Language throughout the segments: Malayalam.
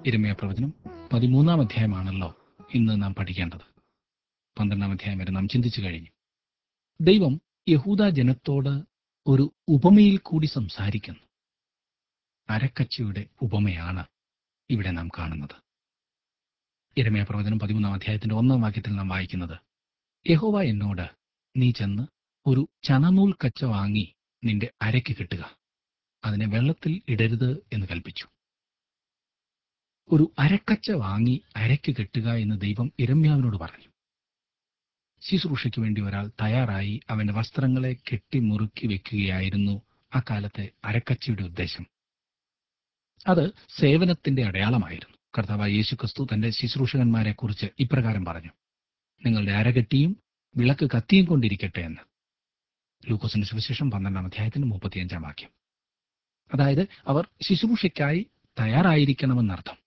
ഇരമയ പ്രവചനം പതിമൂന്നാം അധ്യായമാണല്ലോ ഇന്ന് നാം പഠിക്കേണ്ടത് പന്ത്രണ്ടാം അധ്യായം വരെ നാം ചിന്തിച്ചു കഴിഞ്ഞു ദൈവം യഹൂദ ജനത്തോട് ഒരു ഉപമയിൽ കൂടി സംസാരിക്കുന്നു അരക്കച്ചയുടെ ഉപമയാണ് ഇവിടെ നാം കാണുന്നത് ഇരമയ പ്രവചനം പതിമൂന്നാം അധ്യായത്തിന്റെ ഒന്നാം വാക്യത്തിൽ നാം വായിക്കുന്നത് യഹോവ എന്നോട് നീ ചെന്ന് ഒരു ചണനൂൽ കച്ച വാങ്ങി നിന്റെ അരയ്ക്ക് കെട്ടുക അതിനെ വെള്ളത്തിൽ ഇടരുത് എന്ന് കൽപ്പിച്ചു ഒരു അരക്കച്ച വാങ്ങി അരയ്ക്ക് കെട്ടുക എന്ന് ദൈവം ഇരമ്യാവിനോട് പറഞ്ഞു ശുശ്രൂഷയ്ക്ക് വേണ്ടി ഒരാൾ തയ്യാറായി അവന്റെ വസ്ത്രങ്ങളെ കെട്ടി മുറുക്കി വെക്കുകയായിരുന്നു അക്കാലത്തെ അരക്കച്ചയുടെ ഉദ്ദേശം അത് സേവനത്തിന്റെ അടയാളമായിരുന്നു കർത്താവായ യേശു ക്രിസ്തു തന്റെ ശുശ്രൂഷകന്മാരെ കുറിച്ച് ഇപ്രകാരം പറഞ്ഞു നിങ്ങളുടെ അരകെട്ടിയും വിളക്ക് കത്തിയും കൊണ്ടിരിക്കട്ടെ എന്ന് ലൂക്കോസിന്റെ സുവിശേഷം പന്ത്രണ്ടാം അധ്യായത്തിന് മുപ്പത്തിയഞ്ചാം വാക്യം അതായത് അവർ ശുശ്രൂഷയ്ക്കായി തയ്യാറായിരിക്കണമെന്നർത്ഥം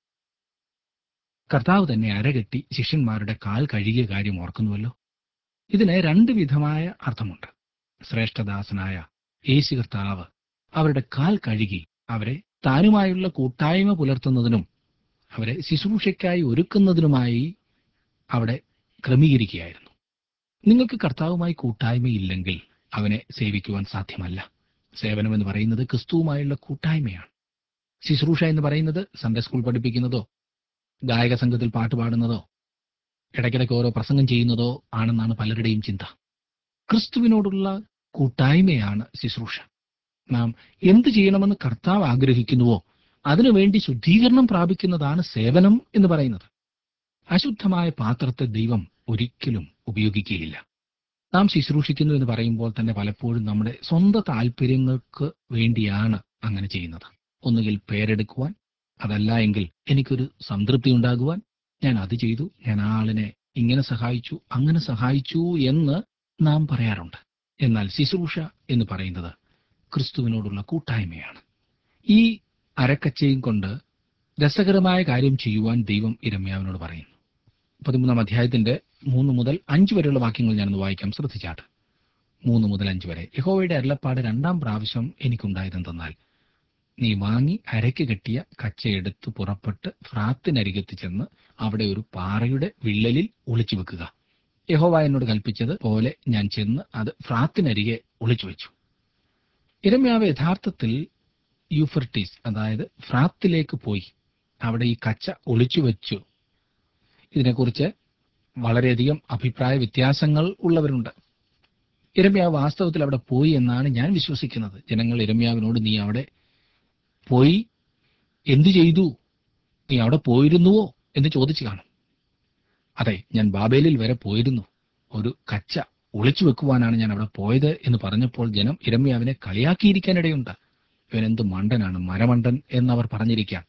കർത്താവ് തന്നെ അരകെട്ടി ശിഷ്യന്മാരുടെ കാൽ കഴുകിയ കാര്യം ഓർക്കുന്നുവല്ലോ ഇതിന് രണ്ട് വിധമായ അർത്ഥമുണ്ട് ശ്രേഷ്ഠദാസനായ യേശു കർത്താവ് അവരുടെ കാൽ കഴുകി അവരെ താനുമായുള്ള കൂട്ടായ്മ പുലർത്തുന്നതിനും അവരെ ശുശ്രൂഷയ്ക്കായി ഒരുക്കുന്നതിനുമായി അവിടെ ക്രമീകരിക്കുകയായിരുന്നു നിങ്ങൾക്ക് കർത്താവുമായി കൂട്ടായ്മയില്ലെങ്കിൽ അവനെ സേവിക്കുവാൻ സാധ്യമല്ല സേവനം എന്ന് പറയുന്നത് ക്രിസ്തുവുമായുള്ള കൂട്ടായ്മയാണ് ശുശ്രൂഷ എന്ന് പറയുന്നത് സൺഡേ സ്കൂൾ പഠിപ്പിക്കുന്നതോ ഗായക സംഘത്തിൽ പാട്ട് പാടുന്നതോ ഇടയ്ക്കിടയ്ക്ക് ഓരോ പ്രസംഗം ചെയ്യുന്നതോ ആണെന്നാണ് പലരുടെയും ചിന്ത ക്രിസ്തുവിനോടുള്ള കൂട്ടായ്മയാണ് ശുശ്രൂഷ നാം എന്ത് ചെയ്യണമെന്ന് കർത്താവ് ആഗ്രഹിക്കുന്നുവോ അതിനുവേണ്ടി ശുദ്ധീകരണം പ്രാപിക്കുന്നതാണ് സേവനം എന്ന് പറയുന്നത് അശുദ്ധമായ പാത്രത്തെ ദൈവം ഒരിക്കലും ഉപയോഗിക്കുകയില്ല നാം ശുശ്രൂഷിക്കുന്നു എന്ന് പറയുമ്പോൾ തന്നെ പലപ്പോഴും നമ്മുടെ സ്വന്തം താല്പര്യങ്ങൾക്ക് വേണ്ടിയാണ് അങ്ങനെ ചെയ്യുന്നത് ഒന്നുകിൽ പേരെടുക്കുവാൻ അതല്ല എങ്കിൽ എനിക്കൊരു സംതൃപ്തി ഉണ്ടാകുവാൻ ഞാൻ അത് ചെയ്തു ഞാൻ ആ ആളിനെ ഇങ്ങനെ സഹായിച്ചു അങ്ങനെ സഹായിച്ചു എന്ന് നാം പറയാറുണ്ട് എന്നാൽ ശുശ്രൂഷ എന്ന് പറയുന്നത് ക്രിസ്തുവിനോടുള്ള കൂട്ടായ്മയാണ് ഈ അരക്കച്ചയും കൊണ്ട് രസകരമായ കാര്യം ചെയ്യുവാൻ ദൈവം ഇരമ്യാവിനോട് പറയുന്നു പതിമൂന്നാം അധ്യായത്തിന്റെ മൂന്ന് മുതൽ അഞ്ച് വരെയുള്ള വാക്യങ്ങൾ ഞാനൊന്ന് വായിക്കാം ശ്രദ്ധിച്ചാട്ട് മൂന്ന് മുതൽ അഞ്ച് വരെ യഹോവയുടെ അരുളപ്പാട് രണ്ടാം പ്രാവശ്യം എനിക്കുണ്ടായതെന്തെന്നാൽ നീ വാങ്ങി അരയ്ക്ക് കെട്ടിയ കച്ചയെടുത്ത് പുറപ്പെട്ട് ഫ്രാത്തിനരികത്ത് ചെന്ന് അവിടെ ഒരു പാറയുടെ വിള്ളലിൽ ഒളിച്ചു വെക്കുക യഹോവ എന്നോട് കൽപ്പിച്ചത് പോലെ ഞാൻ ചെന്ന് അത് ഫ്രാത്തിനരികെ ഒളിച്ചു വെച്ചു ഇരമ്യാവ് യഥാർത്ഥത്തിൽ യൂഫർട്ടീസ് അതായത് ഫ്രാത്തിലേക്ക് പോയി അവിടെ ഈ കച്ച ഒളിച്ചു വെച്ചു ഇതിനെക്കുറിച്ച് വളരെയധികം അഭിപ്രായ വ്യത്യാസങ്ങൾ ഉള്ളവരുണ്ട് ഇരമ്യാവ് വാസ്തവത്തിൽ അവിടെ പോയി എന്നാണ് ഞാൻ വിശ്വസിക്കുന്നത് ജനങ്ങൾ ഇരമ്യാവിനോട് നീ അവിടെ പോയി എന്തു ചെയ്തു നീ അവിടെ പോയിരുന്നുവോ എന്ന് ചോദിച്ചു കാണും അതെ ഞാൻ ബാബേലിൽ വരെ പോയിരുന്നു ഒരു കച്ച ഒളിച്ചു വെക്കുവാനാണ് ഞാൻ അവിടെ പോയത് എന്ന് പറഞ്ഞപ്പോൾ ജനം ഇരമ്യാവിനെ കളിയാക്കിയിരിക്കാനിടയുണ്ട് ഇവനെന്ത് മണ്ടനാണ് മരമണ്ടൻ എന്നവർ പറഞ്ഞിരിക്കാം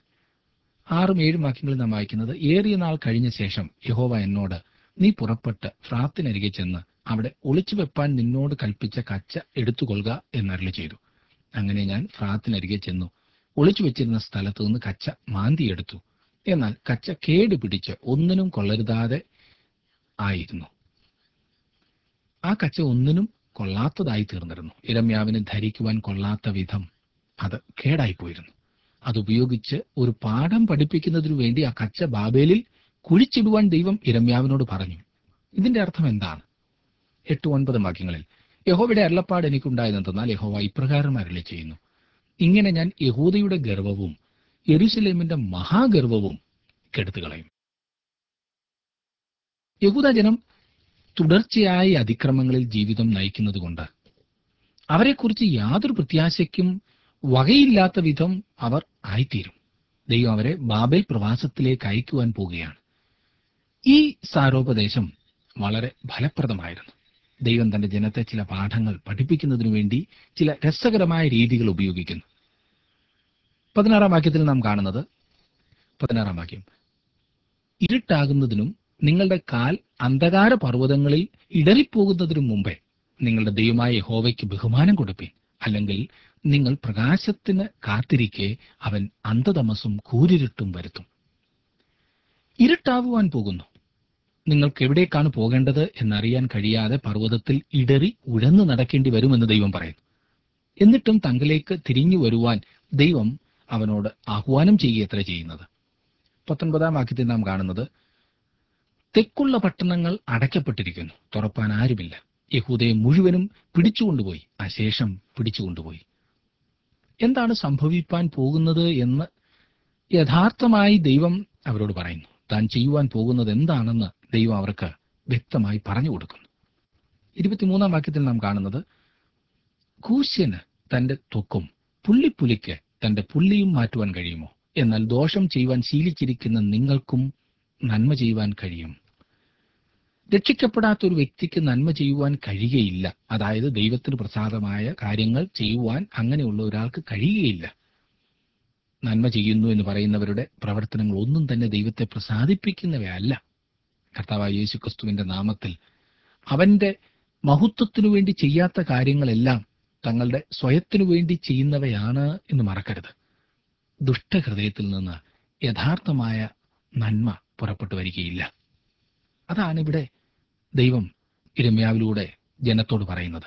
ആറും ഏഴും വാക്യങ്ങളിൽ നാം വായിക്കുന്നത് ഏറിയ നാൾ കഴിഞ്ഞ ശേഷം യഹോവ എന്നോട് നീ പുറപ്പെട്ട് ഫ്രാത്തിനരികെ ചെന്ന് അവിടെ ഒളിച്ചു വെപ്പാൻ നിന്നോട് കൽപ്പിച്ച കച്ച എടുത്തുകൊള്ളുക എന്നരളി ചെയ്തു അങ്ങനെ ഞാൻ ഫ്രാത്തിനരികെ ചെന്നു ഒളിച്ചു വെച്ചിരുന്ന സ്ഥലത്തു നിന്ന് കച്ച മാന്തിയെടുത്തു എന്നാൽ കച്ച കേട് പിടിച്ച് ഒന്നിനും കൊള്ളരുതാതെ ആയിരുന്നു ആ കച്ച ഒന്നിനും കൊള്ളാത്തതായി തീർന്നിരുന്നു ഇരമ്യാവിന് ധരിക്കുവാൻ കൊള്ളാത്ത വിധം അത് കേടായിപ്പോയിരുന്നു അതുപയോഗിച്ച് ഒരു പാഠം പഠിപ്പിക്കുന്നതിനു വേണ്ടി ആ കച്ച ബാബേലിൽ കുഴിച്ചിടുവാൻ ദൈവം ഇരമ്യാവിനോട് പറഞ്ഞു ഇതിന്റെ അർത്ഥം എന്താണ് എട്ട് ഒൻപത് വാക്യങ്ങളിൽ യഹോവയുടെ അരുളപ്പാട് എനിക്കുണ്ടായതെന്തെന്നാൽ യഹോവ ഇപ്രകാരം അരളി ചെയ്യുന്നു ഇങ്ങനെ ഞാൻ യഹൂദയുടെ ഗർവവും യെരുസലേമിന്റെ മഹാഗർവവും കെടുത്തു കളയും യഹൂദ ജനം തുടർച്ചയായി അതിക്രമങ്ങളിൽ ജീവിതം നയിക്കുന്നതുകൊണ്ട് അവരെക്കുറിച്ച് യാതൊരു പ്രത്യാശയ്ക്കും വകയില്ലാത്ത വിധം അവർ ആയിത്തീരും ദൈവം അവരെ ബാബേൽ പ്രവാസത്തിലേക്ക് അയക്കുവാൻ പോവുകയാണ് ഈ സാരോപദേശം വളരെ ഫലപ്രദമായിരുന്നു ദൈവം തന്റെ ജനത്തെ ചില പാഠങ്ങൾ പഠിപ്പിക്കുന്നതിനു വേണ്ടി ചില രസകരമായ രീതികൾ ഉപയോഗിക്കുന്നു പതിനാറാം വാക്യത്തിൽ നാം കാണുന്നത് പതിനാറാം വാക്യം ഇരുട്ടാകുന്നതിനും നിങ്ങളുടെ കാൽ അന്ധകാര പർവ്വതങ്ങളിൽ ഇടറിപ്പോകുന്നതിനും മുമ്പേ നിങ്ങളുടെ ദൈവമായ യഹോവയ്ക്ക് ബഹുമാനം കൊടുപ്പീൻ അല്ലെങ്കിൽ നിങ്ങൾ പ്രകാശത്തിന് കാത്തിരിക്കെ അവൻ അന്ധതമസും കൂരിരുട്ടും വരുത്തും ഇരുട്ടാവുവാൻ പോകുന്നു നിങ്ങൾക്ക് എവിടേക്കാണ് പോകേണ്ടത് എന്നറിയാൻ കഴിയാതെ പർവ്വതത്തിൽ ഇടറി ഉഴന്നു നടക്കേണ്ടി വരുമെന്ന് ദൈവം പറയുന്നു എന്നിട്ടും തങ്കിലേക്ക് തിരിഞ്ഞു വരുവാൻ ദൈവം അവനോട് ആഹ്വാനം ചെയ്യുകയത്ര ചെയ്യുന്നത് പത്തൊൻപതാം വാക്യത്തിൽ നാം കാണുന്നത് തെക്കുള്ള പട്ടണങ്ങൾ അടയ്ക്കപ്പെട്ടിരിക്കുന്നു തുറപ്പാൻ ആരുമില്ല യഹൂദയെ മുഴുവനും പിടിച്ചുകൊണ്ടുപോയി ആ ശേഷം പിടിച്ചുകൊണ്ടുപോയി എന്താണ് സംഭവിപ്പാൻ പോകുന്നത് എന്ന് യഥാർത്ഥമായി ദൈവം അവരോട് പറയുന്നു താൻ ചെയ്യുവാൻ പോകുന്നത് എന്താണെന്ന് ദൈവം അവർക്ക് വ്യക്തമായി പറഞ്ഞു കൊടുക്കുന്നു ഇരുപത്തിമൂന്നാം വാക്യത്തിൽ നാം കാണുന്നത് കൂശ്യന് തന്റെ ത്വക്കും പുള്ളിപ്പുലിക്ക് തന്റെ പുള്ളിയും മാറ്റുവാൻ കഴിയുമോ എന്നാൽ ദോഷം ചെയ്യുവാൻ ശീലിച്ചിരിക്കുന്ന നിങ്ങൾക്കും നന്മ ചെയ്യുവാൻ കഴിയും രക്ഷിക്കപ്പെടാത്ത ഒരു വ്യക്തിക്ക് നന്മ ചെയ്യുവാൻ കഴിയുകയില്ല അതായത് ദൈവത്തിന് പ്രസാദമായ കാര്യങ്ങൾ ചെയ്യുവാൻ അങ്ങനെയുള്ള ഒരാൾക്ക് കഴിയുകയില്ല നന്മ ചെയ്യുന്നു എന്ന് പറയുന്നവരുടെ പ്രവർത്തനങ്ങൾ ഒന്നും തന്നെ ദൈവത്തെ പ്രസാദിപ്പിക്കുന്നവയല്ല കർത്താവായ യേശു ക്രിസ്തുവിന്റെ നാമത്തിൽ അവന്റെ മഹത്വത്തിനു വേണ്ടി ചെയ്യാത്ത കാര്യങ്ങളെല്ലാം തങ്ങളുടെ സ്വയത്തിനു വേണ്ടി ചെയ്യുന്നവയാണ് എന്ന് മറക്കരുത് ദുഷ്ടഹൃദയത്തിൽ നിന്ന് യഥാർത്ഥമായ നന്മ പുറപ്പെട്ടു വരികയില്ല അതാണ് ഇവിടെ ദൈവം ഇരമ്യാവിലൂടെ ജനത്തോട് പറയുന്നത്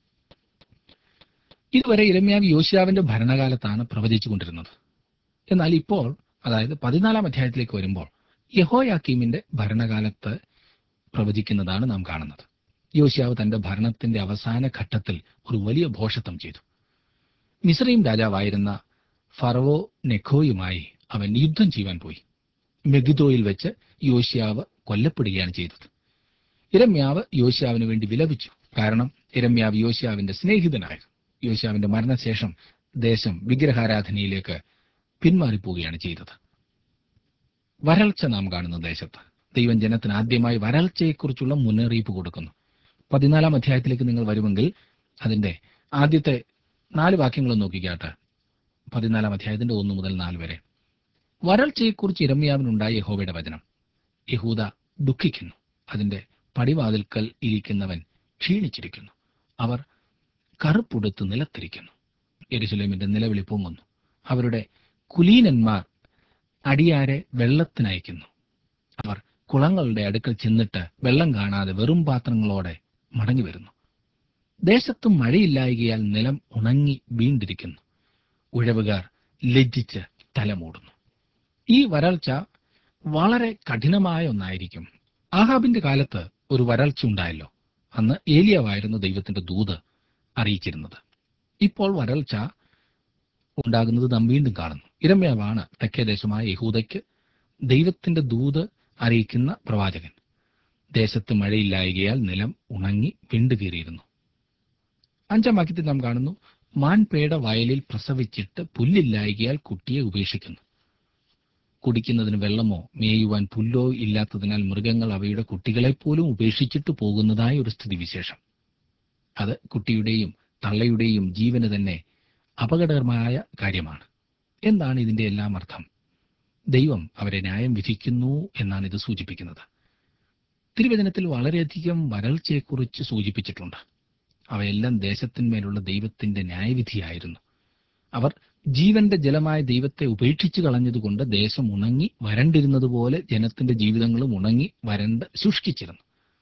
ഇതുവരെ ഇരമ്യാവ് യോശിയാവിന്റെ ഭരണകാലത്താണ് പ്രവചിച്ചു കൊണ്ടിരുന്നത് എന്നാൽ ഇപ്പോൾ അതായത് പതിനാലാം അധ്യായത്തിലേക്ക് വരുമ്പോൾ യഹോയാക്കീമിന്റെ ഭരണകാലത്ത് പ്രവചിക്കുന്നതാണ് നാം കാണുന്നത് യോശിയാവ് തന്റെ ഭരണത്തിന്റെ അവസാന ഘട്ടത്തിൽ ഒരു വലിയ ഭോഷത്വം ചെയ്തു മിസ്രൈം രാജാവായിരുന്ന ഫറവോ നെഖോയുമായി അവൻ യുദ്ധം ചെയ്യുവാൻ പോയി മെഗിദോയിൽ വെച്ച് യോശിയാവ് കൊല്ലപ്പെടുകയാണ് ചെയ്തത് ഇരമ്യാവ് യോശിയാവിന് വേണ്ടി വിലപിച്ചു കാരണം ഇരമ്യാവ് യോശിയാവിന്റെ സ്നേഹിതനായിരുന്നു യോശിയാവിന്റെ മരണശേഷം ദേശം വിഗ്രഹാരാധനയിലേക്ക് പിന്മാറിപ്പോവുകയാണ് ചെയ്തത് വരൾച്ച നാം കാണുന്ന ദേശത്ത് ദൈവം ജനത്തിന് ആദ്യമായി വരൾച്ചയെക്കുറിച്ചുള്ള മുന്നറിയിപ്പ് കൊടുക്കുന്നു പതിനാലാം അധ്യായത്തിലേക്ക് നിങ്ങൾ വരുമെങ്കിൽ അതിന്റെ ആദ്യത്തെ നാല് വാക്യങ്ങളും നോക്കിക്കാട്ടെ പതിനാലാം അധ്യായത്തിന്റെ ഒന്ന് മുതൽ നാല് വരെ വരൾച്ചയെക്കുറിച്ച് ഇരമ്യാവിനുണ്ടായ യഹോവയുടെ വചനം യഹൂദ ദുഃഖിക്കുന്നു അതിന്റെ പടിവാതിൽക്കൽ ഇരിക്കുന്നവൻ ക്ഷീണിച്ചിരിക്കുന്നു അവർ കറുപ്പുടുത്ത് നിലത്തിരിക്കുന്നു എരുസലേമിന്റെ നിലവിളി പൊങ്ങുന്നു അവരുടെ കുലീനന്മാർ അടിയാരെ വെള്ളത്തിനയക്കുന്നു അവർ കുളങ്ങളുടെ അടുക്കൽ ചെന്നിട്ട് വെള്ളം കാണാതെ വെറും പാത്രങ്ങളോടെ മടങ്ങി വരുന്നു ദേശത്തും മഴയില്ലായകയാൽ നിലം ഉണങ്ങി വീണ്ടിരിക്കുന്നു ഉഴവുകാർ ലജ്ജിച്ച് തലമൂടുന്നു ഈ വരൾച്ച വളരെ കഠിനമായ ഒന്നായിരിക്കും ആഹാബിന്റെ കാലത്ത് ഒരു വരൾച്ച ഉണ്ടായല്ലോ അന്ന് ഏലിയാവായിരുന്നു ദൈവത്തിന്റെ ദൂത് അറിയിച്ചിരുന്നത് ഇപ്പോൾ വരൾച്ച ഉണ്ടാകുന്നത് നാം വീണ്ടും കാണുന്നു ഇരമ്യാവാണ് തെക്കേ ദേശമായ യഹൂദയ്ക്ക് ദൈവത്തിന്റെ ദൂത് അറിയിക്കുന്ന പ്രവാചകൻ ദേശത്ത് മഴയില്ലായകയാൽ നിലം ഉണങ്ങി വിണ്ടുകീറിയിരുന്നു അഞ്ചാം വാക്യത്തിൽ നാം കാണുന്നു മാൻപേട വയലിൽ പ്രസവിച്ചിട്ട് പുല്ലില്ലായകയാൽ കുട്ടിയെ ഉപേക്ഷിക്കുന്നു കുടിക്കുന്നതിന് വെള്ളമോ മേയുവാൻ പുല്ലോ ഇല്ലാത്തതിനാൽ മൃഗങ്ങൾ അവയുടെ കുട്ടികളെപ്പോലും ഉപേക്ഷിച്ചിട്ട് പോകുന്നതായ ഒരു സ്ഥിതിവിശേഷം അത് കുട്ടിയുടെയും തള്ളയുടെയും ജീവന് തന്നെ അപകടകരമായ കാര്യമാണ് എന്താണ് ഇതിന്റെ എല്ലാം അർത്ഥം ദൈവം അവരെ ന്യായം വിധിക്കുന്നു എന്നാണ് ഇത് സൂചിപ്പിക്കുന്നത് തിരുവചനത്തിൽ വളരെയധികം വരൾച്ചയെക്കുറിച്ച് സൂചിപ്പിച്ചിട്ടുണ്ട് അവയെല്ലാം ദേശത്തിന്മേലുള്ള ദൈവത്തിന്റെ ന്യായവിധിയായിരുന്നു അവർ ജീവന്റെ ജലമായ ദൈവത്തെ ഉപേക്ഷിച്ചു കളഞ്ഞതുകൊണ്ട് ദേശം ഉണങ്ങി വരണ്ടിരുന്നതുപോലെ ജനത്തിന്റെ ജീവിതങ്ങളും ഉണങ്ങി വരണ്ട് ശുഷ്കിച്ചിരുന്നു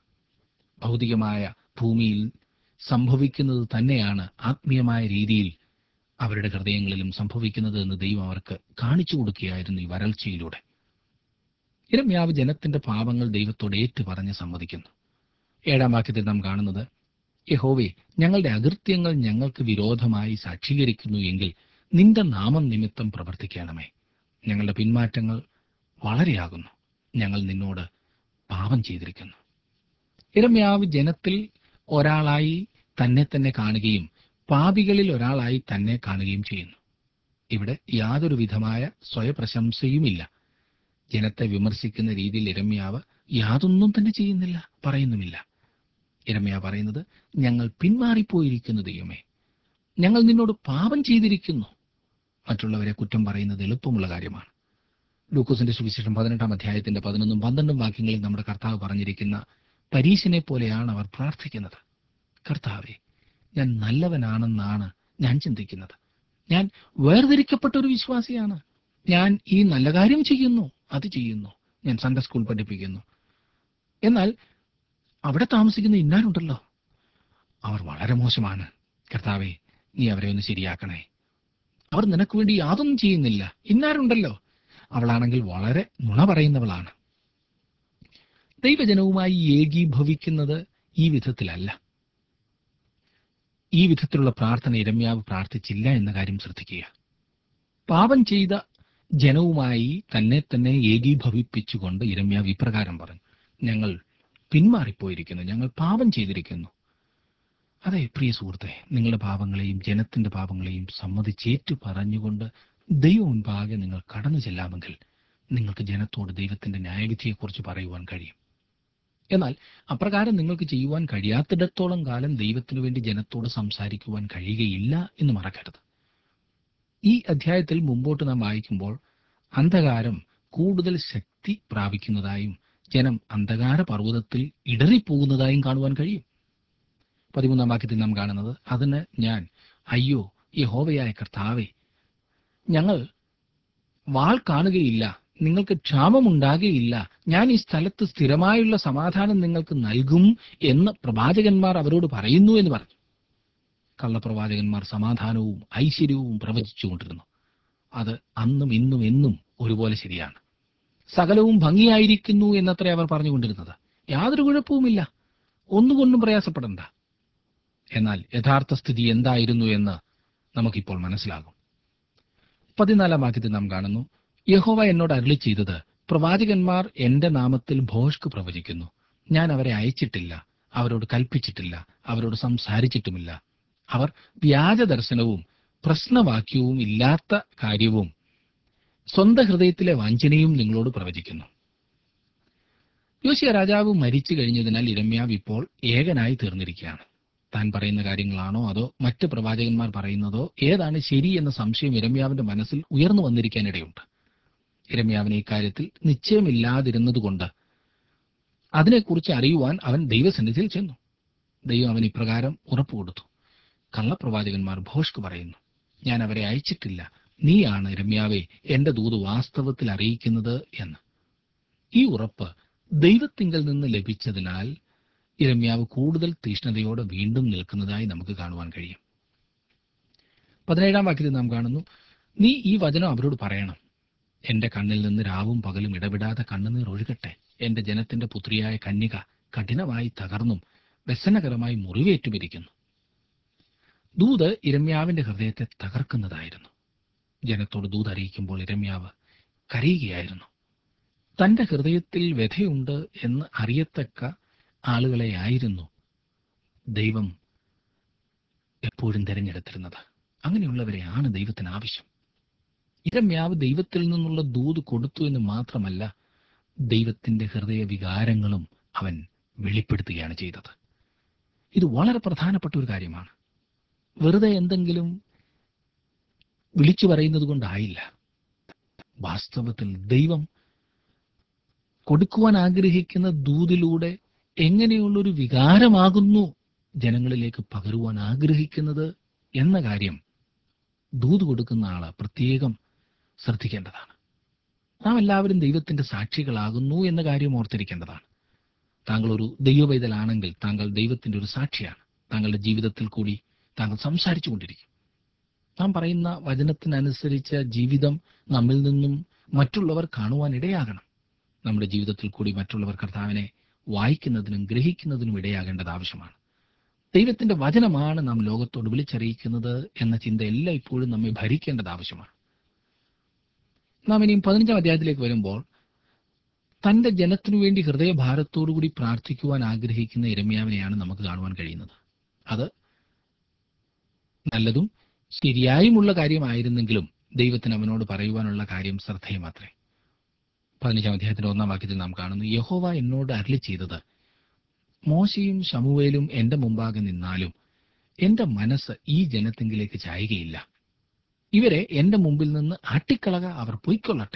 ഭൗതികമായ ഭൂമിയിൽ സംഭവിക്കുന്നത് തന്നെയാണ് ആത്മീയമായ രീതിയിൽ അവരുടെ ഹൃദയങ്ങളിലും സംഭവിക്കുന്നത് എന്ന് ദൈവം അവർക്ക് കാണിച്ചു കൊടുക്കുകയായിരുന്നു ഈ വരൾച്ചയിലൂടെ ഇരമ്യാവ് ജനത്തിന്റെ പാപങ്ങൾ ദൈവത്തോട് ഏറ്റുപറഞ്ഞ് സമ്മതിക്കുന്നു ഏഴാം വാക്യത്തിൽ നാം കാണുന്നത് യഹോവേ ഞങ്ങളുടെ അകൃത്യങ്ങൾ ഞങ്ങൾക്ക് വിരോധമായി സാക്ഷീകരിക്കുന്നു എങ്കിൽ നിന്റെ നാമം നിമിത്തം പ്രവർത്തിക്കണമേ ഞങ്ങളുടെ പിന്മാറ്റങ്ങൾ വളരെയാകുന്നു ഞങ്ങൾ നിന്നോട് പാപം ചെയ്തിരിക്കുന്നു ഇരമ്യാവ് ജനത്തിൽ ഒരാളായി തന്നെ തന്നെ കാണുകയും പാപികളിൽ ഒരാളായി തന്നെ കാണുകയും ചെയ്യുന്നു ഇവിടെ യാതൊരു വിധമായ സ്വയപ്രശംസയുമില്ല ജനത്തെ വിമർശിക്കുന്ന രീതിയിൽ ഇരമ്യാവ് യാതൊന്നും തന്നെ ചെയ്യുന്നില്ല പറയുന്നുമില്ല ഇരമ്യ പറയുന്നത് ഞങ്ങൾ പിന്മാറിപ്പോയിരിക്കുന്നു ദൈവമേ ഞങ്ങൾ നിന്നോട് പാപം ചെയ്തിരിക്കുന്നു മറ്റുള്ളവരെ കുറ്റം പറയുന്നത് എളുപ്പമുള്ള കാര്യമാണ് ലൂക്കോസിന്റെ സുവിശേഷം പതിനെട്ടാം അധ്യായത്തിന്റെ പതിനൊന്നും പന്ത്രണ്ടും വാക്യങ്ങളിൽ നമ്മുടെ കർത്താവ് പറഞ്ഞിരിക്കുന്ന പരീശനെ പോലെയാണ് അവർ പ്രാർത്ഥിക്കുന്നത് കർത്താവെ ഞാൻ നല്ലവനാണെന്നാണ് ഞാൻ ചിന്തിക്കുന്നത് ഞാൻ വേർതിരിക്കപ്പെട്ട ഒരു വിശ്വാസിയാണ് ഞാൻ ഈ നല്ല കാര്യം ചെയ്യുന്നു അത് ചെയ്യുന്നു ഞാൻ സൺഡേ സ്കൂൾ പഠിപ്പിക്കുന്നു എന്നാൽ അവിടെ താമസിക്കുന്ന ഇന്നാരുണ്ടല്ലോ അവർ വളരെ മോശമാണ് കർത്താവെ നീ അവരെ ഒന്ന് ശരിയാക്കണേ അവർ നിനക്ക് വേണ്ടി യാതൊന്നും ചെയ്യുന്നില്ല ഇന്നാരുണ്ടല്ലോ അവളാണെങ്കിൽ വളരെ നുണ പറയുന്നവളാണ് ദൈവജനവുമായി ഏകീഭവിക്കുന്നത് ഈ വിധത്തിലല്ല ഈ വിധത്തിലുള്ള പ്രാർത്ഥന ഇരമ്യാവ് പ്രാർത്ഥിച്ചില്ല എന്ന കാര്യം ശ്രദ്ധിക്കുക പാപം ചെയ്ത ജനവുമായി തന്നെ തന്നെ ഏകീഭവിപ്പിച്ചുകൊണ്ട് ഇരമ്യാവ് ഇപ്രകാരം പറഞ്ഞു ഞങ്ങൾ പിന്മാറിപ്പോയിരിക്കുന്നു ഞങ്ങൾ പാപം ചെയ്തിരിക്കുന്നു അതെ പ്രിയ സുഹൃത്തെ നിങ്ങളുടെ പാപങ്ങളെയും ജനത്തിന്റെ പാപങ്ങളെയും സമ്മതിച്ചേറ്റു പറഞ്ഞുകൊണ്ട് ദൈവം മുൻപാകെ നിങ്ങൾ കടന്നു ചെല്ലാമെങ്കിൽ നിങ്ങൾക്ക് ജനത്തോട് ദൈവത്തിന്റെ ന്യായവിധിയെക്കുറിച്ച് പറയുവാൻ കഴിയും എന്നാൽ അപ്രകാരം നിങ്ങൾക്ക് ചെയ്യുവാൻ കഴിയാത്തിടത്തോളം കാലം ദൈവത്തിനു വേണ്ടി ജനത്തോട് സംസാരിക്കുവാൻ കഴിയുകയില്ല എന്ന് മറക്കരുത് ഈ അധ്യായത്തിൽ മുമ്പോട്ട് നാം വായിക്കുമ്പോൾ അന്ധകാരം കൂടുതൽ ശക്തി പ്രാപിക്കുന്നതായും ജനം അന്ധകാര പർവ്വതത്തിൽ ഇടറിപ്പോകുന്നതായും കാണുവാൻ കഴിയും പതിമൂന്നാം വാക്യത്തിൽ നാം കാണുന്നത് അതിന് ഞാൻ അയ്യോ യഹോവയായ കർത്താവേ ഞങ്ങൾ വാൾ കാണുകയില്ല നിങ്ങൾക്ക് ക്ഷാമമുണ്ടാകുകയില്ല ഞാൻ ഈ സ്ഥലത്ത് സ്ഥിരമായുള്ള സമാധാനം നിങ്ങൾക്ക് നൽകും എന്ന് പ്രവാചകന്മാർ അവരോട് പറയുന്നു എന്ന് പറഞ്ഞു കള്ളപ്രവാചകന്മാർ സമാധാനവും ഐശ്വര്യവും പ്രവചിച്ചുകൊണ്ടിരുന്നു അത് അന്നും ഇന്നും എന്നും ഒരുപോലെ ശരിയാണ് സകലവും ഭംഗിയായിരിക്കുന്നു എന്നത്രേ അവർ പറഞ്ഞുകൊണ്ടിരുന്നത് യാതൊരു കുഴപ്പവുമില്ല ഒന്നുകൊണ്ടും പ്രയാസപ്പെടണ്ട എന്നാൽ യഥാർത്ഥ സ്ഥിതി എന്തായിരുന്നു എന്ന് നമുക്കിപ്പോൾ മനസ്സിലാകും പതിനാലാം വാക്യത്തിൽ നാം കാണുന്നു യഹോവ എന്നോട് അരുളി ചെയ്തത് പ്രവാചകന്മാർ എന്റെ നാമത്തിൽ ഭോഷ്ക് പ്രവചിക്കുന്നു ഞാൻ അവരെ അയച്ചിട്ടില്ല അവരോട് കൽപ്പിച്ചിട്ടില്ല അവരോട് സംസാരിച്ചിട്ടുമില്ല അവർ വ്യാജ ദർശനവും പ്രശ്നവാക്യവും ഇല്ലാത്ത കാര്യവും സ്വന്തം ഹൃദയത്തിലെ വഞ്ചനയും നിങ്ങളോട് പ്രവചിക്കുന്നു യോശിയ രാജാവ് മരിച്ചു കഴിഞ്ഞതിനാൽ ഇരമ്യാവ് ഇപ്പോൾ ഏകനായി തീർന്നിരിക്കുകയാണ് താൻ പറയുന്ന കാര്യങ്ങളാണോ അതോ മറ്റ് പ്രവാചകന്മാർ പറയുന്നതോ ഏതാണ് ശരി എന്ന സംശയം ഇരമ്യാവിന്റെ മനസ്സിൽ ഉയർന്നു വന്നിരിക്കാനിടയുണ്ട് ഇരമ്യാവിന് ഇക്കാര്യത്തിൽ നിശ്ചയമില്ലാതിരുന്നതുകൊണ്ട് അതിനെക്കുറിച്ച് അറിയുവാൻ അവൻ ദൈവസന്നിധിയിൽ ചെന്നു ദൈവം അവൻ ഇപ്രകാരം ഉറപ്പുകൊടുത്തു കള്ളപ്രവാചകന്മാർ ഭോഷ്ക് പറയുന്നു ഞാൻ അവരെ അയച്ചിട്ടില്ല നീയാണ് രമ്യാവെ എന്റെ ദൂത് വാസ്തവത്തിൽ അറിയിക്കുന്നത് എന്ന് ഈ ഉറപ്പ് ദൈവത്തിങ്കൽ നിന്ന് ലഭിച്ചതിനാൽ ഇരമ്യാവ് കൂടുതൽ തീഷ്ണതയോടെ വീണ്ടും നിൽക്കുന്നതായി നമുക്ക് കാണുവാൻ കഴിയും പതിനേഴാം വാക്യത്തിൽ നാം കാണുന്നു നീ ഈ വചനം അവരോട് പറയണം എന്റെ കണ്ണിൽ നിന്ന് രാവും പകലും ഇടവിടാതെ കണ്ണുനീർ ഒഴുകട്ടെ എന്റെ ജനത്തിന്റെ പുത്രിയായ കന്യക കഠിനമായി തകർന്നും വ്യസനകരമായി മുറിവേറ്റുമിരിക്കുന്നു ദൂത് ഇരമ്യാവിന്റെ ഹൃദയത്തെ തകർക്കുന്നതായിരുന്നു ജനത്തോട് ദൂത് അറിയിക്കുമ്പോൾ ഇരമ്യാവ് കരയുകയായിരുന്നു തന്റെ ഹൃദയത്തിൽ വ്യഥയുണ്ട് എന്ന് അറിയത്തക്ക ആളുകളെയായിരുന്നു ദൈവം എപ്പോഴും തിരഞ്ഞെടുത്തിരുന്നത് അങ്ങനെയുള്ളവരെയാണ് ദൈവത്തിന് ആവശ്യം ഇരമ്യാവ് ദൈവത്തിൽ നിന്നുള്ള ദൂത് കൊടുത്തു എന്ന് മാത്രമല്ല ദൈവത്തിന്റെ ഹൃദയ വികാരങ്ങളും അവൻ വെളിപ്പെടുത്തുകയാണ് ചെയ്തത് ഇത് വളരെ പ്രധാനപ്പെട്ട ഒരു കാര്യമാണ് വെറുതെ എന്തെങ്കിലും വിളിച്ചു പറയുന്നത് കൊണ്ടായില്ല വാസ്തവത്തിൽ ദൈവം കൊടുക്കുവാൻ ആഗ്രഹിക്കുന്ന ദൂതിലൂടെ എങ്ങനെയുള്ളൊരു വികാരമാകുന്നു ജനങ്ങളിലേക്ക് പകരുവാൻ ആഗ്രഹിക്കുന്നത് എന്ന കാര്യം ദൂത് കൊടുക്കുന്ന ആള് പ്രത്യേകം ശ്രദ്ധിക്കേണ്ടതാണ് നാം എല്ലാവരും ദൈവത്തിന്റെ സാക്ഷികളാകുന്നു എന്ന കാര്യം ഓർത്തിരിക്കേണ്ടതാണ് താങ്കൾ ഒരു ദൈവവൈതലാണെങ്കിൽ താങ്കൾ ദൈവത്തിന്റെ ഒരു സാക്ഷിയാണ് താങ്കളുടെ ജീവിതത്തിൽ കൂടി താങ്കൾ സംസാരിച്ചു കൊണ്ടിരിക്കും നാം പറയുന്ന വചനത്തിനനുസരിച്ച ജീവിതം നമ്മിൽ നിന്നും മറ്റുള്ളവർ കാണുവാൻ ഇടയാകണം നമ്മുടെ ജീവിതത്തിൽ കൂടി മറ്റുള്ളവർ കർത്താവിനെ വായിക്കുന്നതിനും ഗ്രഹിക്കുന്നതിനും ഇടയാകേണ്ടത് ആവശ്യമാണ് ദൈവത്തിന്റെ വചനമാണ് നാം ലോകത്തോട് വിളിച്ചറിയിക്കുന്നത് എന്ന ചിന്ത എല്ലാം ഇപ്പോഴും നമ്മെ ഭരിക്കേണ്ടത് ആവശ്യമാണ് നാം ഇനിയും പതിനഞ്ചാം അധ്യായത്തിലേക്ക് വരുമ്പോൾ തന്റെ ജനത്തിനു വേണ്ടി ഹൃദയഭാരത്തോടുകൂടി പ്രാർത്ഥിക്കുവാൻ ആഗ്രഹിക്കുന്ന ഇരമ്യാവിനെയാണ് നമുക്ക് കാണുവാൻ കഴിയുന്നത് അത് നല്ലതും ശരിയായുമുള്ള കാര്യമായിരുന്നെങ്കിലും ദൈവത്തിന് അവനോട് പറയുവാനുള്ള കാര്യം ശ്രദ്ധേയമാത്രേ പതിനഞ്ചാം അധ്യായത്തിന്റെ ഒന്നാം വാക്യത്തിൽ നാം കാണുന്നു യഹോവ എന്നോട് അരളി ചെയ്തത് മോശയും ശമുവേലും എന്റെ മുമ്പാകെ നിന്നാലും എന്റെ മനസ്സ് ഈ ജനത്തെങ്കിലേക്ക് ചായുകയില്ല ഇവരെ എന്റെ മുമ്പിൽ നിന്ന് ആട്ടിക്കളക അവർ പൊയ്ക്കൊള്ളട്ടെ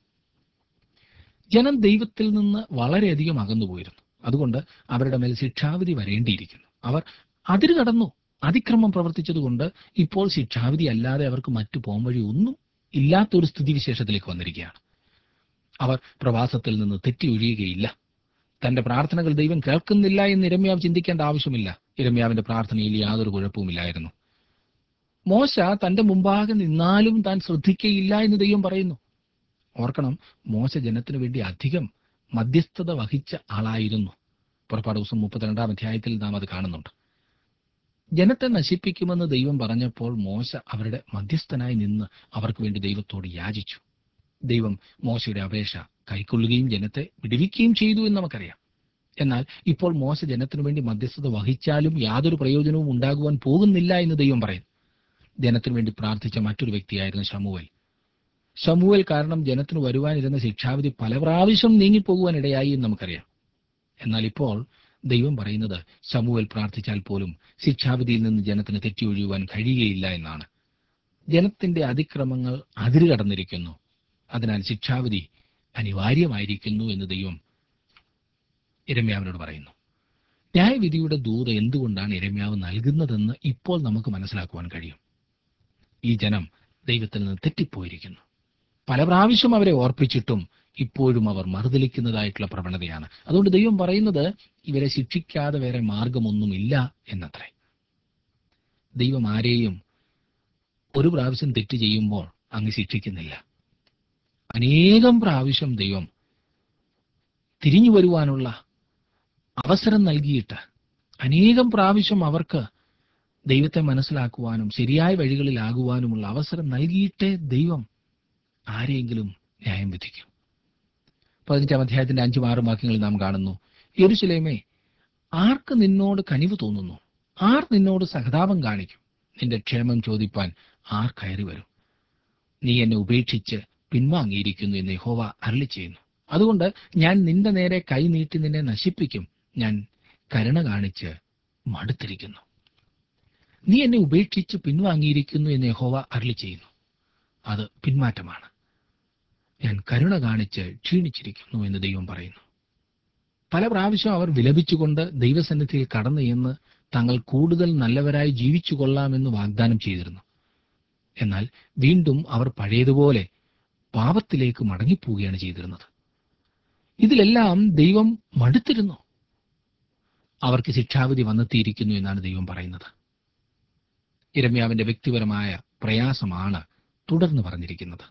ജനം ദൈവത്തിൽ നിന്ന് വളരെയധികം അകന്നുപോയിരുന്നു അതുകൊണ്ട് അവരുടെ മേൽ ശിക്ഷാവിധി വരേണ്ടിയിരിക്കുന്നു അവർ അതിര് കടന്നു അതിക്രമം പ്രവർത്തിച്ചതുകൊണ്ട് ഇപ്പോൾ ശിക്ഷാവിധി അല്ലാതെ അവർക്ക് മറ്റു പോംവഴി ഒന്നും ഇല്ലാത്തൊരു സ്ഥിതിവിശേഷത്തിലേക്ക് വന്നിരിക്കുകയാണ് അവർ പ്രവാസത്തിൽ നിന്ന് തെറ്റി ഒഴിയുകയില്ല തന്റെ പ്രാർത്ഥനകൾ ദൈവം കേൾക്കുന്നില്ല എന്ന് ഇരമ്യാവ് ചിന്തിക്കേണ്ട ആവശ്യമില്ല ഇരമ്യാവിന്റെ പ്രാർത്ഥനയിൽ യാതൊരു കുഴപ്പവുമില്ലായിരുന്നു മോശ തന്റെ മുമ്പാകെ നിന്നാലും താൻ ശ്രദ്ധിക്കയില്ല എന്ന് ദൈവം പറയുന്നു ഓർക്കണം മോശ ജനത്തിനു വേണ്ടി അധികം മധ്യസ്ഥത വഹിച്ച ആളായിരുന്നു പുറപ്പാട് ദിവസം മുപ്പത്തിരണ്ടാം അധ്യായത്തിൽ നാം അത് കാണുന്നുണ്ട് ജനത്തെ നശിപ്പിക്കുമെന്ന് ദൈവം പറഞ്ഞപ്പോൾ മോശ അവരുടെ മധ്യസ്ഥനായി നിന്ന് അവർക്ക് വേണ്ടി ദൈവത്തോട് യാചിച്ചു ദൈവം മോശയുടെ അപേക്ഷ കൈക്കൊള്ളുകയും ജനത്തെ വിടുവിക്കുകയും ചെയ്തു എന്ന് നമുക്കറിയാം എന്നാൽ ഇപ്പോൾ മോശ ജനത്തിനു വേണ്ടി മധ്യസ്ഥത വഹിച്ചാലും യാതൊരു പ്രയോജനവും ഉണ്ടാകുവാൻ പോകുന്നില്ല എന്ന് ദൈവം പറയുന്നു ജനത്തിനു വേണ്ടി പ്രാർത്ഥിച്ച മറ്റൊരു വ്യക്തിയായിരുന്നു ശമുവൽ ശമുവൽ കാരണം ജനത്തിന് വരുവാനിരുന്ന ശിക്ഷാവിധി പല പ്രാവശ്യം നീങ്ങിപ്പോകുവാൻ ഇടയായി എന്ന് നമുക്കറിയാം എന്നാൽ ഇപ്പോൾ ദൈവം പറയുന്നത് ശമുവൽ പ്രാർത്ഥിച്ചാൽ പോലും ശിക്ഷാവിധിയിൽ നിന്ന് ജനത്തിന് തെറ്റിയൊഴിയുവാൻ കഴിയുകയില്ല എന്നാണ് ജനത്തിന്റെ അതിക്രമങ്ങൾ അതിര് കടന്നിരിക്കുന്നു അതിനാൽ ശിക്ഷാവിധി അനിവാര്യമായിരിക്കുന്നു എന്ന് ദൈവം ഇരമ്യാവിനോട് പറയുന്നു ന്യായവിധിയുടെ ദൂത് എന്തുകൊണ്ടാണ് ഇരമ്യാവ് നൽകുന്നതെന്ന് ഇപ്പോൾ നമുക്ക് മനസ്സിലാക്കുവാൻ കഴിയും ഈ ജനം ദൈവത്തിൽ നിന്ന് തെറ്റിപ്പോയിരിക്കുന്നു പല പ്രാവശ്യം അവരെ ഓർപ്പിച്ചിട്ടും ഇപ്പോഴും അവർ മറുതലിക്കുന്നതായിട്ടുള്ള പ്രവണതയാണ് അതുകൊണ്ട് ദൈവം പറയുന്നത് ഇവരെ ശിക്ഷിക്കാതെ വേറെ മാർഗമൊന്നുമില്ല എന്നത്രേ ദൈവം ആരെയും ഒരു പ്രാവശ്യം തെറ്റ് ചെയ്യുമ്പോൾ അങ്ങ് ശിക്ഷിക്കുന്നില്ല അനേകം പ്രാവശ്യം ദൈവം തിരിഞ്ഞു വരുവാനുള്ള അവസരം നൽകിയിട്ട് അനേകം പ്രാവശ്യം അവർക്ക് ദൈവത്തെ മനസ്സിലാക്കുവാനും ശരിയായ വഴികളിലാകുവാനുമുള്ള അവസരം നൽകിയിട്ടേ ദൈവം ആരെയെങ്കിലും ന്യായം വിധിക്കും പതിനഞ്ചാം അധ്യായത്തിന്റെ അഞ്ചും ആറും വാക്യങ്ങളിൽ നാം കാണുന്നു യെരുശലേമേ ആർക്ക് നിന്നോട് കനിവ് തോന്നുന്നു ആർ നിന്നോട് സഹതാപം കാണിക്കും നിന്റെ ക്ഷേമം ചോദിപ്പാൻ ആർ കയറി വരും നീ എന്നെ ഉപേക്ഷിച്ച് പിൻവാങ്ങിയിരിക്കുന്നു എന്ന് യഹോവ അരളി ചെയ്യുന്നു അതുകൊണ്ട് ഞാൻ നിന്റെ നേരെ കൈ നീട്ടി നിന്നെ നശിപ്പിക്കും ഞാൻ കരുണ കാണിച്ച് മടുത്തിരിക്കുന്നു നീ എന്നെ ഉപേക്ഷിച്ച് പിൻവാങ്ങിയിരിക്കുന്നു എന്ന് യഹോവ അരളി ചെയ്യുന്നു അത് പിന്മാറ്റമാണ് ഞാൻ കരുണ കാണിച്ച് ക്ഷീണിച്ചിരിക്കുന്നു എന്ന് ദൈവം പറയുന്നു പല പ്രാവശ്യം അവർ വിലപിച്ചുകൊണ്ട് ദൈവസന്നിധിയിൽ കടന്നു എന്ന് തങ്ങൾ കൂടുതൽ നല്ലവരായി ജീവിച്ചു കൊള്ളാമെന്ന് വാഗ്ദാനം ചെയ്തിരുന്നു എന്നാൽ വീണ്ടും അവർ പഴയതുപോലെ പാപത്തിലേക്ക് മടങ്ങിപ്പോവുകയാണ് ചെയ്തിരുന്നത് ഇതിലെല്ലാം ദൈവം മടുത്തിരുന്നു അവർക്ക് ശിക്ഷാവിധി വന്നെത്തിയിരിക്കുന്നു എന്നാണ് ദൈവം പറയുന്നത് ഇരമ്യാവിന്റെ വ്യക്തിപരമായ പ്രയാസമാണ് തുടർന്ന് പറഞ്ഞിരിക്കുന്നത്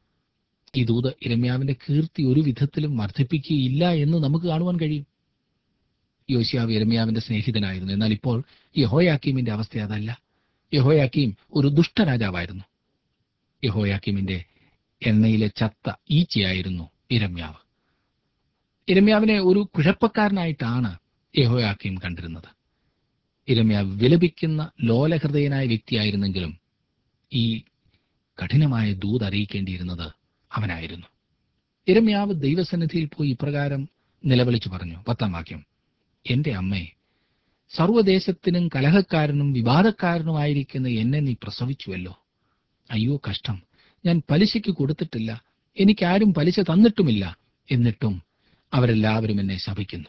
ഈ ദൂത് ഇരമ്യാവിന്റെ കീർത്തി ഒരു വിധത്തിലും വർദ്ധിപ്പിക്കുകയില്ല എന്ന് നമുക്ക് കാണുവാൻ കഴിയും യോശിയാവ് ഇരമ്യാവിന്റെ സ്നേഹിതനായിരുന്നു എന്നാൽ ഇപ്പോൾ യഹോയാക്കീമിന്റെ അവസ്ഥ അതല്ല യഹോയാക്കീം ഒരു ദുഷ്ടരാജാവായിരുന്നു യഹോയാക്കീമിന്റെ എണ്ണയിലെ ചത്ത ഈച്ചയായിരുന്നു ഇരമ്യാവ് ഇരമ്യാവിനെ ഒരു കുഴപ്പക്കാരനായിട്ടാണ് യഹോയാക്കീം കണ്ടിരുന്നത് ഇരമ്യാവ് വിലപിക്കുന്ന ലോലഹൃദയനായ വ്യക്തിയായിരുന്നെങ്കിലും ഈ കഠിനമായ ദൂത് അറിയിക്കേണ്ടിയിരുന്നത് അവനായിരുന്നു ഇരമ്യാവ് ദൈവസന്നിധിയിൽ പോയി ഇപ്രകാരം നിലവിളിച്ചു പറഞ്ഞു പത്താം വാക്യം എന്റെ അമ്മേ സർവ്വദേശത്തിനും കലഹക്കാരനും വിവാദക്കാരനുമായിരിക്കുന്ന എന്നെ നീ പ്രസവിച്ചുവല്ലോ അയ്യോ കഷ്ടം ഞാൻ പലിശയ്ക്ക് കൊടുത്തിട്ടില്ല എനിക്കാരും പലിശ തന്നിട്ടുമില്ല എന്നിട്ടും അവരെല്ലാവരും എന്നെ ശപിക്കുന്നു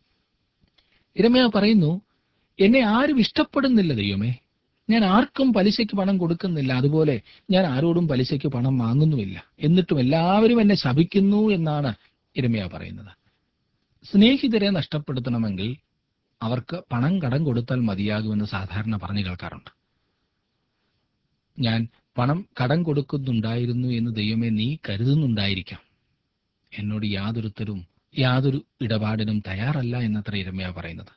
ഇരമയ പറയുന്നു എന്നെ ആരും ഇഷ്ടപ്പെടുന്നില്ല ദൈവമേ ഞാൻ ആർക്കും പലിശയ്ക്ക് പണം കൊടുക്കുന്നില്ല അതുപോലെ ഞാൻ ആരോടും പലിശയ്ക്ക് പണം വാങ്ങുന്നുമില്ല എന്നിട്ടും എല്ലാവരും എന്നെ ശപിക്കുന്നു എന്നാണ് ഇരമയ പറയുന്നത് സ്നേഹിതരെ നഷ്ടപ്പെടുത്തണമെങ്കിൽ അവർക്ക് പണം കടം കൊടുത്താൽ മതിയാകുമെന്ന് സാധാരണ പറഞ്ഞു കേൾക്കാറുണ്ട് ഞാൻ പണം കടം കൊടുക്കുന്നുണ്ടായിരുന്നു എന്ന് ദൈവമേ നീ കരുതുന്നുണ്ടായിരിക്കാം എന്നോട് യാതൊരുത്തരും യാതൊരു ഇടപാടിനും തയ്യാറല്ല എന്നത്ര ഇരമ്യ പറയുന്നത്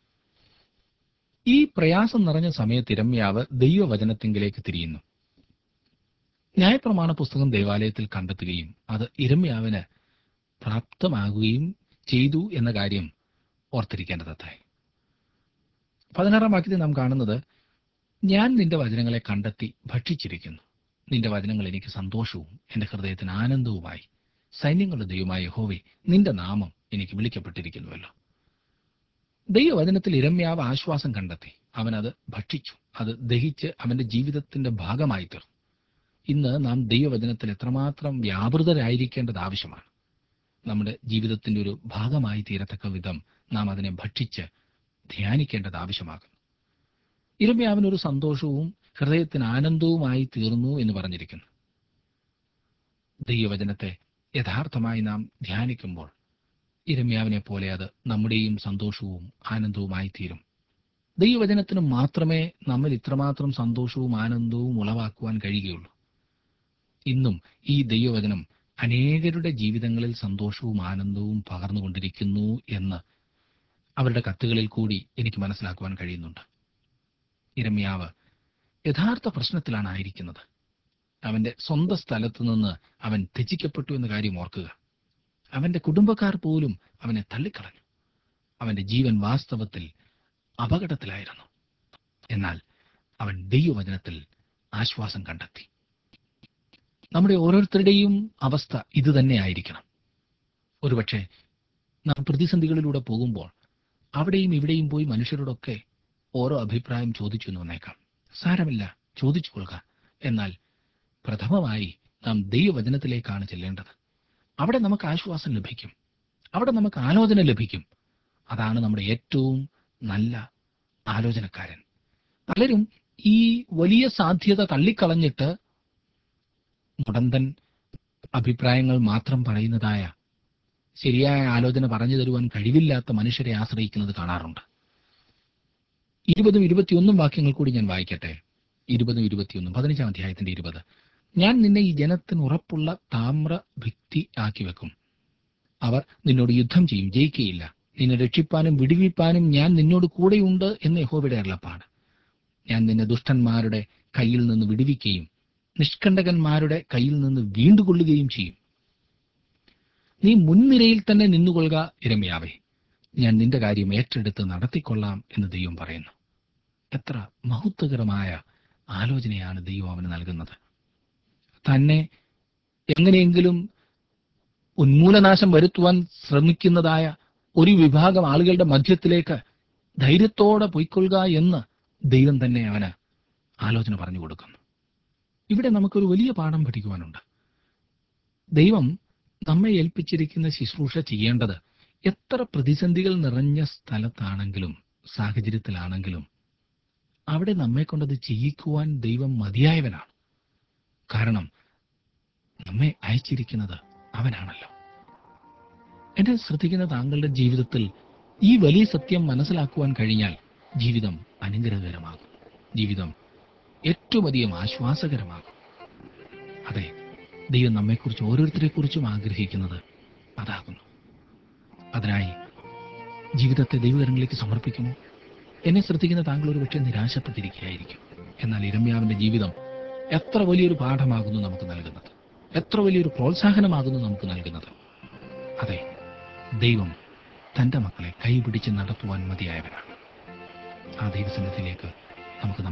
ഈ പ്രയാസം നിറഞ്ഞ സമയത്ത് ഇരമ്യാവ് ദൈവവചനത്തിങ്കിലേക്ക് തിരിയുന്നു ന്യായപ്രമാണ പുസ്തകം ദേവാലയത്തിൽ കണ്ടെത്തുകയും അത് ഇരമ്യാവിന് പ്രാപ്തമാകുകയും ചെയ്തു എന്ന കാര്യം ഓർത്തിരിക്കേണ്ടതത്രേ പതിനാറാം വാക്യത്തിൽ നാം കാണുന്നത് ഞാൻ നിന്റെ വചനങ്ങളെ കണ്ടെത്തി ഭക്ഷിച്ചിരിക്കുന്നു നിന്റെ വചനങ്ങൾ എനിക്ക് സന്തോഷവും എന്റെ ഹൃദയത്തിന് ആനന്ദവുമായി സൈന്യങ്ങളുടെ ദൈവമായ യഹോവേ നിന്റെ നാമം എനിക്ക് വിളിക്കപ്പെട്ടിരിക്കുന്നുവല്ലോ ദൈവവചനത്തിൽ ഇരമ്യാവ് ആശ്വാസം കണ്ടെത്തി അവൻ അത് ഭക്ഷിച്ചു അത് ദഹിച്ച് അവന്റെ ജീവിതത്തിന്റെ ഭാഗമായി തീർന്നു ഇന്ന് നാം ദൈവവചനത്തിൽ എത്രമാത്രം വ്യാപൃതരായിരിക്കേണ്ടത് ആവശ്യമാണ് നമ്മുടെ ജീവിതത്തിന്റെ ഒരു ഭാഗമായി തീരത്തക്ക വിധം നാം അതിനെ ഭക്ഷിച്ച് ധ്യാനിക്കേണ്ടത് ആവശ്യമാകുന്നു ഇരമ്യാവിനൊരു സന്തോഷവും ഹൃദയത്തിന് ആനന്ദവുമായി തീർന്നു എന്ന് പറഞ്ഞിരിക്കുന്നു ദൈവവചനത്തെ യഥാർത്ഥമായി നാം ധ്യാനിക്കുമ്പോൾ ഇരമ്യാവിനെ പോലെ അത് നമ്മുടെയും സന്തോഷവും ആനന്ദവുമായി തീരും ദൈവവചനത്തിന് മാത്രമേ നമ്മൾ ഇത്രമാത്രം സന്തോഷവും ആനന്ദവും ഉളവാക്കുവാൻ കഴിയുകയുള്ളൂ ഇന്നും ഈ ദൈവവചനം അനേകരുടെ ജീവിതങ്ങളിൽ സന്തോഷവും ആനന്ദവും പകർന്നുകൊണ്ടിരിക്കുന്നു എന്ന് അവരുടെ കത്തുകളിൽ കൂടി എനിക്ക് മനസ്സിലാക്കുവാൻ കഴിയുന്നുണ്ട് ഇരമ്യാവ് യഥാർത്ഥ പ്രശ്നത്തിലാണ് ആയിരിക്കുന്നത് അവന്റെ സ്വന്തം സ്ഥലത്ത് നിന്ന് അവൻ ത്യജിക്കപ്പെട്ടു എന്ന കാര്യം ഓർക്കുക അവന്റെ കുടുംബക്കാർ പോലും അവനെ തള്ളിക്കളഞ്ഞു അവന്റെ ജീവൻ വാസ്തവത്തിൽ അപകടത്തിലായിരുന്നു എന്നാൽ അവൻ ദൈവവചനത്തിൽ ആശ്വാസം കണ്ടെത്തി നമ്മുടെ ഓരോരുത്തരുടെയും അവസ്ഥ ഇത് തന്നെ ആയിരിക്കണം ഒരുപക്ഷെ നാം പ്രതിസന്ധികളിലൂടെ പോകുമ്പോൾ അവിടെയും ഇവിടെയും പോയി മനുഷ്യരോടൊക്കെ ഓരോ അഭിപ്രായം ചോദിച്ചു എന്ന് വന്നേക്കാം സാരമില്ല ചോദിച്ചു കൊള്ളുക എന്നാൽ പ്രഥമമായി നാം ദൈവവചനത്തിലേക്കാണ് ചെല്ലേണ്ടത് അവിടെ നമുക്ക് ആശ്വാസം ലഭിക്കും അവിടെ നമുക്ക് ആലോചന ലഭിക്കും അതാണ് നമ്മുടെ ഏറ്റവും നല്ല ആലോചനക്കാരൻ പലരും ഈ വലിയ സാധ്യത തള്ളിക്കളഞ്ഞിട്ട് മുടന്തൻ അഭിപ്രായങ്ങൾ മാത്രം പറയുന്നതായ ശരിയായ ആലോചന പറഞ്ഞു തരുവാൻ കഴിവില്ലാത്ത മനുഷ്യരെ ആശ്രയിക്കുന്നത് കാണാറുണ്ട് ഇരുപതും ഇരുപത്തിയൊന്നും വാക്യങ്ങൾ കൂടി ഞാൻ വായിക്കട്ടെ ഇരുപതും ഇരുപത്തിയൊന്നും പതിനഞ്ചാം അധ്യായത്തിന്റെ ഇരുപത് ഞാൻ നിന്നെ ഈ ജനത്തിന് ഉറപ്പുള്ള താമ്ര ഭിത്തി ആക്കി വെക്കും അവർ നിന്നോട് യുദ്ധം ചെയ്യും ജയിക്കുകയില്ല നിന്നെ രക്ഷിപ്പാനും വിടുവിപ്പാനും ഞാൻ നിന്നോട് കൂടെയുണ്ട് എന്ന് യഹോവയുടെ അരുളപ്പാട് ഞാൻ നിന്നെ ദുഷ്ടന്മാരുടെ കയ്യിൽ നിന്ന് വിടുവിക്കുകയും നിഷ്കണ്ടകന്മാരുടെ കയ്യിൽ നിന്ന് വീണ്ടുകൊള്ളുകയും ചെയ്യും നീ മുൻനിരയിൽ തന്നെ നിന്നുകൊള്ളുക ഇരമ്യാവേ ഞാൻ നിന്റെ കാര്യം ഏറ്റെടുത്ത് നടത്തിക്കൊള്ളാം എന്ന് ദൈവം പറയുന്നു എത്ര മഹത്വകരമായ ആലോചനയാണ് ദൈവം അവന് നൽകുന്നത് തന്നെ എങ്ങനെയെങ്കിലും ഉന്മൂലനാശം വരുത്തുവാൻ ശ്രമിക്കുന്നതായ ഒരു വിഭാഗം ആളുകളുടെ മധ്യത്തിലേക്ക് ധൈര്യത്തോടെ പൊയ്ക്കൊള്ളുക എന്ന് ദൈവം തന്നെ അവന് ആലോചന പറഞ്ഞു കൊടുക്കുന്നു ഇവിടെ നമുക്കൊരു വലിയ പാഠം പഠിക്കുവാനുണ്ട് ദൈവം നമ്മെ ഏൽപ്പിച്ചിരിക്കുന്ന ശുശ്രൂഷ ചെയ്യേണ്ടത് എത്ര പ്രതിസന്ധികൾ നിറഞ്ഞ സ്ഥലത്താണെങ്കിലും സാഹചര്യത്തിലാണെങ്കിലും അവിടെ നമ്മെ കൊണ്ടത് ചെയ്യിക്കുവാൻ ദൈവം മതിയായവനാണ് കാരണം നമ്മെ അയച്ചിരിക്കുന്നത് അവനാണല്ലോ എന്നെ ശ്രദ്ധിക്കുന്ന താങ്കളുടെ ജീവിതത്തിൽ ഈ വലിയ സത്യം മനസ്സിലാക്കുവാൻ കഴിഞ്ഞാൽ ജീവിതം അനുഗ്രഹകരമാകും ജീവിതം ഏറ്റവും അധികം ആശ്വാസകരമാകും അതെ ദൈവം നമ്മെക്കുറിച്ച് ഓരോരുത്തരെ കുറിച്ചും ആഗ്രഹിക്കുന്നത് അതാകുന്നു അതിനായി ജീവിതത്തെ ദൈവകരങ്ങളിലേക്ക് സമർപ്പിക്കുമോ എന്നെ ശ്രദ്ധിക്കുന്ന താങ്കൾ ഒരു പക്ഷേ നിരാശപ്പെട്ടിരിക്കുകയായിരിക്കും എന്നാൽ ഇരമ്യാവിന്റെ ജീവിതം എത്ര വലിയൊരു പാഠമാകുന്നു നമുക്ക് നൽകുന്നത് എത്ര വലിയൊരു പ്രോത്സാഹനമാകുന്നു നമുക്ക് നൽകുന്നത് അതെ ദൈവം തന്റെ മക്കളെ കൈപിടിച്ച് നടത്തുവാൻ മതിയായവനാണ് ആ ദൈവസന്നിധിയിലേക്ക് നമുക്ക്